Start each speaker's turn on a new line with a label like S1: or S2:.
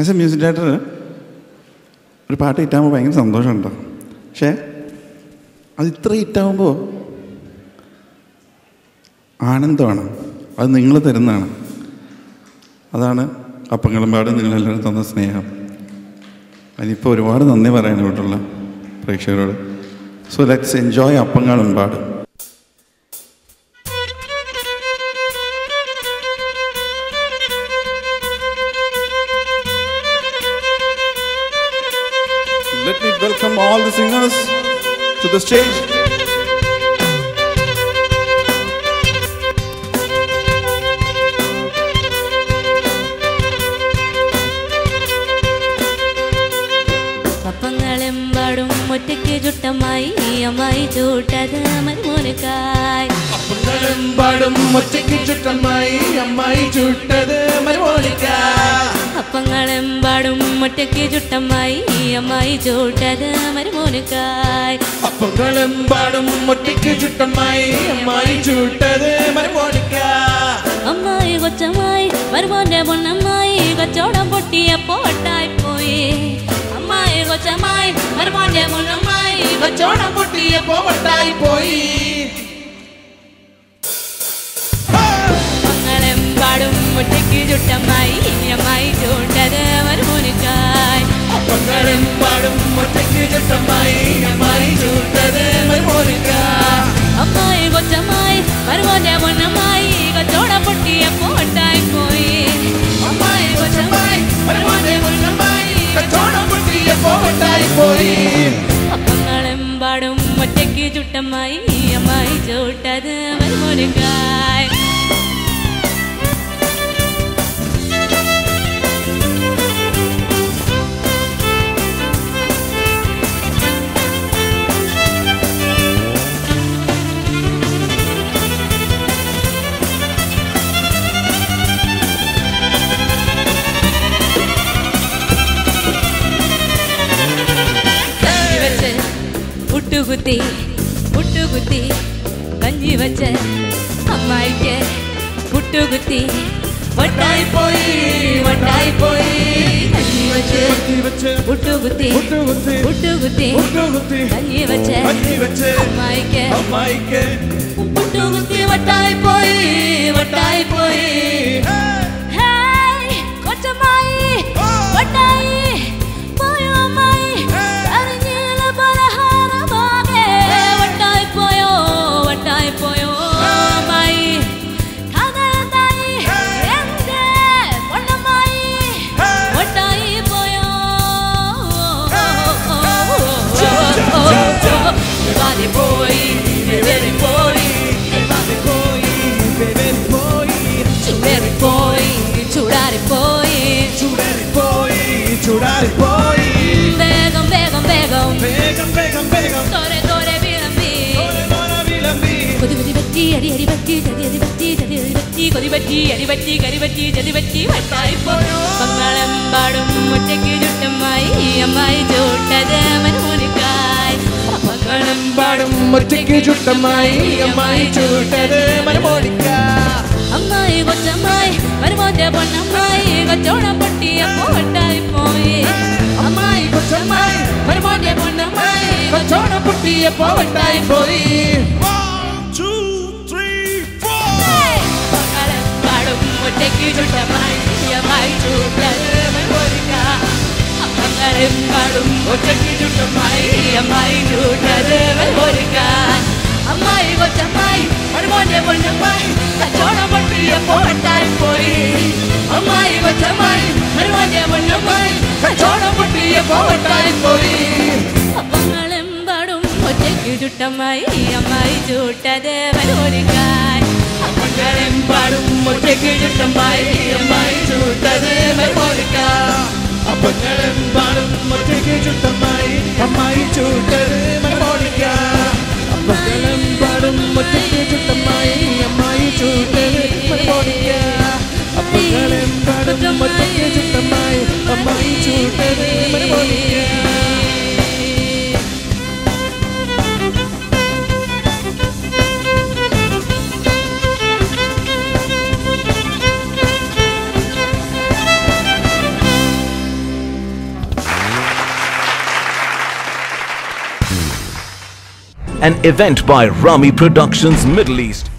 S1: As A music director ഒരു പാട്ട് ഹിറ്റാകുമ്പോൾ ഭയങ്കര സന്തോഷമുണ്ടോ പക്ഷേ അത് ഇത്ര ഹിറ്റാകുമ്പോൾ ആനന്ദമാണ് അത് നിങ്ങൾ തരുന്നതാണ് അതാണ് അപ്പങ്ങളും പാടും നിങ്ങളെല്ലാവരും തന്ന സ്നേഹം അതിനിപ്പോൾ ഒരുപാട് നന്ദി പറയണം ഇവിടെയുള്ള പ്രേക്ഷകരോട് സോ ലെറ്റ്സ് എൻജോയ് അപ്പങ്ങളും പാടും Let me welcome all the singers to the stage.
S2: പപ്പങ്ങളെമ്പാടും ഒറ്റയ്ക്ക് ചുട്ടമായി അമ്മായി ചൂട്ടത് മരുമോനുക്കായി
S3: അപ്പങ്ങളെമ്പാടും ഒറ്റയ്ക്ക് ചുട്ടമായി അമ്മായി ചുട്ടത് മരുമോണിക്ക
S2: അപ്പങ്ങളെമ്പാടും ഒറ്റയ്ക്ക് ചുട്ടമായി അമ്മായി ചൂട്ടത് മരുമോനുക്കായി
S3: അപ്പങ്ങളെമ്പാടും ഒറ്റയ്ക്ക് ചുട്ടമായി അമ്മായി ചുട്ടത് മരുമോണിക്ക
S2: അമ്മായി കൊച്ചമ്മായി മരുമോന്റെ പൊന്നമ്മായി കച്ചവടം പൊട്ടിയപ്പോ ഒട്ടായി പോയി അമ്മായി കൊച്ചമ്മായി മരുമോന്റെ പൊന്നമ്മായി
S3: കച്ചോടം പൊട്ടിയ പോവട്ടായി പോയി
S2: അപ്പങ്ങളെമ്പാടും ഒറ്റയ്ക്ക് ചുട്ടമായി അമ്മായി ചൂട്ടത് മരുമോനുക്കായി
S3: അപ്പങ്ങളെമ്പാടും ഒറ്റയ്ക്ക് ചുട്ടമായി അമ്മായി ചുട്ടത് മരുമോണിക്ക
S2: അമ്മായി കൊച്ചമ്മായി മരുമോന്റെ പൊന്നമ്മായി കച്ചവടം പൊട്ടിയപ്പോ ഒട്ടായി പോയി അമ്മായി കൊച്ചമ്മായി മരുമോന്റെ പൊന്നമ്മായി
S3: കച്ചോടം പൊട്ടിയ പോവട്ടായി പോയി
S2: അപ്പങ്ങളെമ്പാടും ഒറ്റയ്ക്ക് ചുട്ടമ്മായി അമ്മായി ചൂട്ടത് മരുമോനുക്കായി കഞ്ഞി വെച്ച് പുട്ടുകുത്തി പുട്ടുകുത്തി കഞ്ഞി വെച്ച് അമ്മായിക്ക് പുട്ടുകുത്തി വട്ടായി പോയി വട്ടായി പോയി കഞ്ഞി വെച്ച്
S3: വെച്ച്
S2: പുട്ടുകുത്തി
S3: പുട്ടുകുത്തി
S2: പുട്ടുകുത്തി
S3: പുട്ടുകുത്തി
S2: കഞ്ഞി വെച്ച്
S3: കഞ്ഞി വെച്ച്
S2: അമ്മായിക്ക്
S3: അമ്മായിക്ക്
S2: പുട്ടുകുത്തി വട്ടായി പോയി വട്ടായി പോയി ഹേയ് കൊച്ചമ്മായി വട്ടായി പോയോ അമ്മായി അറിഞ്ഞില്ല പലഹാരമാകെ വട്ടായി പോയോ വട്ടായി പോയോ അമ്മായി കഥയെന്തായി എന്റെ പൊന്നമ്മായി വട്ടായി പോയോ വാതി പോയി വെറി പോയി വാതി പോയി
S3: ബേബേരി പോയി
S2: ചുടറി പോയി ചുടാറി പോയി
S3: ചുടറി പോയി ചുടാറി പോയി
S2: വേഗം വേഗം വേഗം
S3: വേഗം വേഗം വേഗം
S2: തോരെ തോരെ വിളമ്പി
S3: തോരെ തോരെ വിളമ്പി
S2: കൊതി കൊതി പറ്റി അടി അടി പറ്റി ചതി അടി പറ്റി ചതി അടി പറ്റി കൊതി പറ്റി അടി പറ്റി കരി പറ്റി ചതി പറ്റി വട്ടായി പോയോ പങ്ങളെമ്പാടും ഒറ്റയ്ക്ക് ചുട്ടമ്മായി അമ്മായി ചൂട്ടത് മനുമോനിക്കായി പങ്ങളും
S3: പാടും ഒറ്റയ്ക്ക് ചുട്ടമായി അമ്മായി ചൂട്ടത് മരമോടിക്ക
S2: അമ്മായി കൊച്ചമ്മായി മരുമോന്റെ പൊന്നമ്മായി കച്ചോടം പൊട്ടിയപ്പോ വട്ടായി പോയി
S3: അമ്മായി കൊച്ചമ്മായി
S2: മരുമോന്റെ പൊന്നമ്മായി
S3: കച്ചോടം പൊട്ടിയ പോവട്ടായി പോയി
S2: പങ്ങളും ഒറ്റയ്ക്ക് ചുട്ടമായി അമ്മായി ചൂട്ടത് മരുമോനിക്ക പങ്ങളും പാടും ഒറ്റയ്ക്ക് ചുട്ടമായി അമ്മായി ചൂട്ടത് മരുമോനിക്ക അമ്മായി കൊച്ചമ്മായി മരുമോന്റെ പൊന്നമ്മായി കച്ചോടം പൊട്ടിയപ്പോ വട്ടായി പോയി അമ്മായി കൊച്ചമ്മായി മരുമോന്റെ പൊന്നമ്മായി
S3: കച്ചോടം പൊട്ടിയ പോവട്ടായി പോയി
S2: അപ്പങ്ങളെമ്പാടും ഒറ്റയ്ക്ക് ചുട്ടമ്മായി അമ്മായി ചൂട്ടത് വരോരിക്കായി
S3: അപ്പങ്ങളെമ്പാടും ഒറ്റയ്ക്ക് ചുട്ടമായി അമ്മായി ചൂട്ടത് മരമോടിക്ക അപ്പങ്ങളെമ്പാടും ഒറ്റയ്ക്ക് ചുട്ടമായി അമ്മായി ചൂട്ടത് മരമോടിക്ക അപ്പങ്ങളെമ്പാടും ഒറ്റയ്ക്ക് ചുട്ടമായി അമ്മായി ചൂട്ടത് മരമോടിക്ക അപ്പങ്ങളെമ്പാടും ഒറ്റയ്ക്ക് ചുട്ടമായി അമ്മായി ചൂട്ടത് മരമോടിക്ക
S4: an event by Rami Productions Middle East.